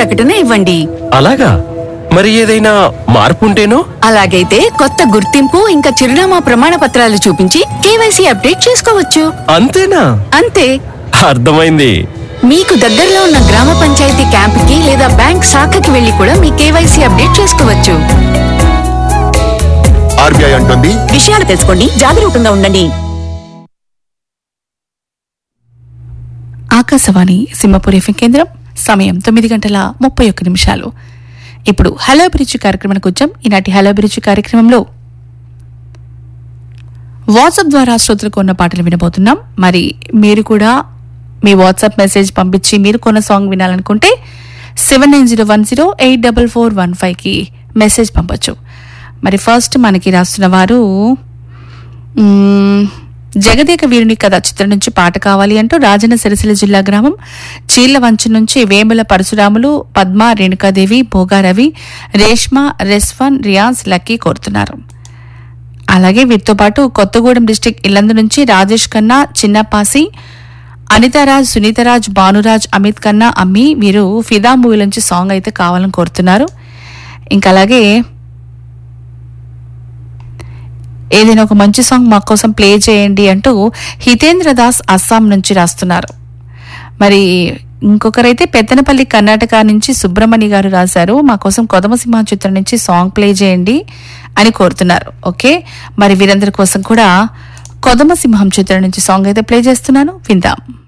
ప్రకటన ఇవ్వండి అలాగా మరి ఏదైనా మార్పు ఉంటేనో అలాగైతే కొత్త గుర్తింపు ఇంకా చిరునామా ప్రమాణ పత్రాలు చూపించి కేవైసీ అప్డేట్ చేసుకోవచ్చు అంతేనా అంతే అర్థమైంది మీకు దగ్గరలో ఉన్న గ్రామ పంచాయతీ క్యాంపుకి లేదా బ్యాంక్ శాఖకి వెళ్లి కూడా మీ కేవైసీ అప్డేట్ చేసుకోవచ్చు ఆర్బీఐ అంటుంది విషయాలు తెలుసుకోండి జాగరూకంగా ఉండండి ఆకాశవాణి సింహపూర్ ఎఫ్ఎం కేంద్రం సమయం తొమ్మిది గంటల ముప్పై ఒక్క నిమిషాలు ఇప్పుడు హలో అభిరుచి కార్యక్రమానికి వచ్చాం ఈనాటి హలో అభిరుచి కార్యక్రమంలో వాట్సాప్ ద్వారా శ్రోతలకు ఉన్న పాటలు వినబోతున్నాం మరి మీరు కూడా మీ వాట్సాప్ మెసేజ్ పంపించి మీరు కొన్న సాంగ్ వినాలనుకుంటే seven nine zero one zero eight double four one ఫైవ్కి మెసేజ్ పంపొచ్చు మరి ఫస్ట్ మనకి రాస్తున్న వారు మ్మ్, జగదేక వీరుని కథ చిత్రం నుంచి పాట కావాలి అంటూ రాజన్న సిరిసిల్ల జిల్లా గ్రామం చీళ్లవంచ నుంచి వేముల పరశురాములు పద్మ రేణుకాదేవి భోగారవి రేష్మ రెస్వాన్ రియాజ్ లక్కీ కోరుతున్నారు అలాగే వీటితో పాటు కొత్తగూడెం డిస్టిక్ ఇల్లందు నుంచి రాజేష్ ఖన్నా చిన్నపాసి అనితారాజ్ సునీతరాజ్ భానురాజ్ అమిత్ ఖన్నా అమ్మి వీరు ఫిదా మూవీ నుంచి సాంగ్ అయితే కావాలని కోరుతున్నారు ఇంకా అలాగే ఏదైనా ఒక మంచి సాంగ్ మా కోసం ప్లే చేయండి అంటూ హితేంద్ర దాస్ అస్సాం నుంచి రాస్తున్నారు మరి ఇంకొకరైతే పెత్తనపల్లి కర్ణాటక నుంచి సుబ్రహ్మణ్య గారు రాశారు మా కోసం కొదమసింహ చిత్రం నుంచి సాంగ్ ప్లే చేయండి అని కోరుతున్నారు ఓకే మరి వీరందరి కోసం కూడా కొదమసింహం చిత్రం నుంచి సాంగ్ అయితే ప్లే చేస్తున్నాను విందాం